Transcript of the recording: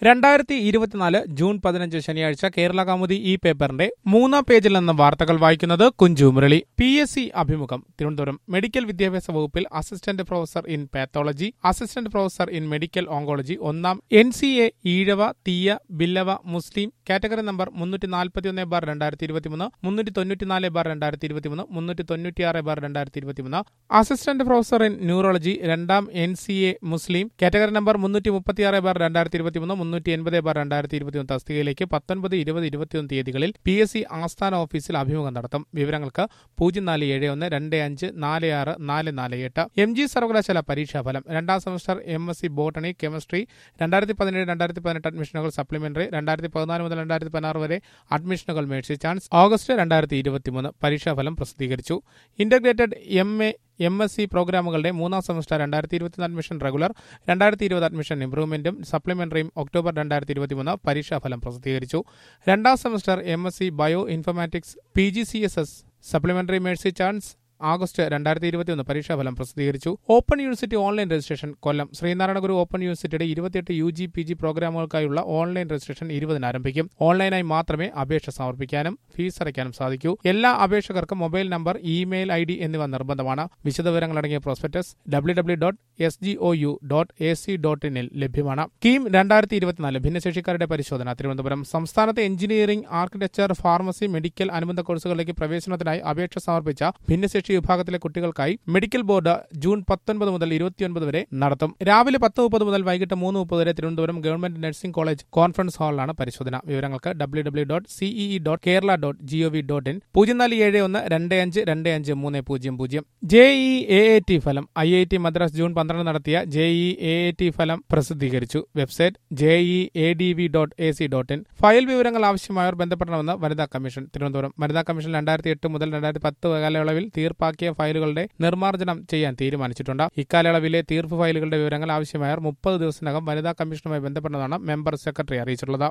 രണ്ടായിരത്തി ഇരുപത്തിനാല് ജൂൺ പതിനഞ്ച് ശനിയാഴ്ച കേരള കൗമുദി ഈ പേപ്പറിന്റെ മൂന്നാം പേജിൽ നിന്ന് വാർത്തകൾ വായിക്കുന്നത് Kunchu Murali P S C അഭിമുഖം തിരുവനന്തപുരം മെഡിക്കൽ വിദ്യാഭ്യാസ വകുപ്പിൽ assistant professor in pathology assistant professor in medical oncology ഒന്നാം N C A Ezhava Thiyya Billava Muslim category number മുന്നൂറ്റി നാൽപ്പത്തിയൊന്ന് ബാർ രണ്ടായിരത്തി ഇരുപത്തിമൂന്ന് മുന്നൂറ്റി തൊണ്ണൂറ്റിനാല് ബാർ രണ്ടായിരത്തി ഇരുപത്തിമൂന്ന് മുന്നൂറ്റി തൊണ്ണൂറ്റിയാറ് ബാർ രണ്ടായിരത്തി ഇരുപത്തിമൂന്ന് അസിസ്റ്റന്റ് പ്രൊഫസർ ഇൻ ന്യൂറോളജി രണ്ടാം എൻ സി എ മുസ്ലിം കാറ്റഗറി നമ്പർ മുന്നൂറ്റി മുപ്പത്തിയാറ് ബാർ രണ്ടായിരത്തി ഇരുപത്തിമൂന്ന് മുന്നൂറ്റി എൺപത് ബാർ രണ്ടായിരത്തി ഇരുപത്തിയൊന്ന് തസ്തികയിലേക്ക് പത്തൊൻപത് ഇരുപത് ഇരുപത്തിയൊന്ന് തീയതികളിൽ പി എസ് സി ആസ്ഥാന ഓഫീസിൽ അഭിമുഖം നടത്തും വിവരങ്ങൾക്ക് പൂജ്യം നാല് ഏഴ് ഒന്ന് രണ്ട് അഞ്ച് നാല് ആറ് നാല് നാല് എട്ട് എം ജി സർവകലാശാല പരീക്ഷാഫലം രണ്ടാം semester M S C botany chemistry രണ്ടായിരത്തി പതിനേഴ് രണ്ടായിരത്തി പതിനെട്ട് അഡ്മിഷനുകൾ സപ്ലിമെന്ററി രണ്ടായിരത്തി പതിനാല് മുതൽ രണ്ടായിരത്തി പതിനാറ് വരെ അഡ്മിഷനുകൾ മേഴ്സി ചാൻസ് ഓഗസ്റ്റ് രണ്ടായിരത്തി ഇരുപത്തിമൂന്ന് പരീക്ഷാഫലം പ്രസിദ്ധീകരിച്ചു integrated M A M S C പ്രോഗ്രാമുകളുടെ മൂന്നാം സെമസ്റ്റർ രണ്ടായിരത്തി ഇരുപത്തിനാല് അഡ്മിഷൻ റെഗുലർ രണ്ടായിരത്തി ഇരുപത് അഡ്മിഷൻ ഇംപ്രൂവ്മെന്റും സപ്ലിമെന്ററിയും ഒക്ടോബർ രണ്ടായിരത്തി ഇരുപത്തിമൂന്ന് പരീക്ഷാഫലം പ്രസിദ്ധീകരിച്ചു രണ്ടാം semester M S C bioinformatics P G C S S supplementary mercy chance August രണ്ടായിരത്തി ഇരുപത്തിയൊന്ന് പരീക്ഷാഫലം പ്രസിദ്ധീകരിച്ചു open university online registration Kollam Sreenarayana Guru open യൂണിവേഴ്സിറ്റിയുടെ ഇരുപത്തിയെട്ട് യു ജി പി ജി പ്രോഗ്രാമുകൾക്കായുള്ള ഓൺലൈൻ രജിസ്ട്രേഷൻ ഇരുപതിന് ആരംഭിക്കും ഓൺലൈനായി മാത്രമേ അപേക്ഷ സമർപ്പിക്കാനും ഫീസ് അടയ്ക്കാനും സാധിക്കൂ എല്ലാ അപേക്ഷകർക്കും mobile number email I D എന്നിവ നിർബന്ധമാണ് വിശദവിവരങ്ങളടങ്ങിയ prospectus W W dot S G O U dot A C dot ഇനിൽ ലഭ്യമാണ് കീം രണ്ടായിരത്തി ഇരുപത്തിനാല് ഭിന്നശേഷിക്കാരുടെ പരിശോധന തിരുവനന്തപുരം സംസ്ഥാനത്തെ എഞ്ചിനീയറിംഗ് ആർക്കിടെക്ചർ ഫാർമസി മെഡിക്കൽ അനുബന്ധ കോഴ്സുകളിലേക്ക് പ്രവേശനത്തിനായി അപേക്ഷ സമർപ്പിച്ച ഭിന്നശേഷി വിഭാഗത്തിലെ കുട്ടികൾക്കായി മെഡിക്കൽ ബോർഡ് ജൂൺ പത്തൊൻപത് മുതൽ ഇരുപത്തിയൊൻപത് വരെ നടത്തും രാവിലെ പത്ത് മുപ്പത് മുതൽ വൈകിട്ട് മൂന്ന് മുപ്പത് വരെ Thiruvananthapuram government nursing college conference ഹാളിലാണ് പരിശോധന വിവരങ്ങൾക്ക് W W dot CEE dot Kerala dot GOV dot in പൂജ്യം നാല് ഏഴ് ഒന്ന് രണ്ട് അഞ്ച് രണ്ട് അഞ്ച് മൂന്ന് പൂജ്യം പൂജ്യം ജെഇ എ എ ടി ഫലം I I T Madras June പന്ത്രണ്ട് നടത്തിയ ജെഇ എ എ ടി ഫലം പ്രസിദ്ധീകരിച്ചു website JE A D V dot A C dot in file വിവരങ്ങൾ ആവശ്യമായവർ ബന്ധപ്പെടണമെന്ന് വനിതാ കമ്മീഷൻ തിരുവനന്തപുരം വനിതാ കമ്മീഷൻ രണ്ടായിരത്തി എട്ട് മുതൽ രണ്ടായിരത്തി പത്ത് കാലയളവിൽ തീർപ്പാക്കിയ ഫയലുകളുടെ നിർമ്മാർജ്ജനം ചെയ്യാൻ തീരുമാനിച്ചിട്ടുണ്ട് ഇക്കാലയളവിലെ തീർപ്പ് ഫയലുകളുടെ വിവരങ്ങൾ ആവശ്യമായവർ മുപ്പത് ദിവസത്തിനകം വനിതാ കമ്മീഷനുമായി ബന്ധപ്പെടുന്നതാണ് മെമ്പർ സെക്രട്ടറി അറിയിച്ചിട്ടുള്ളത്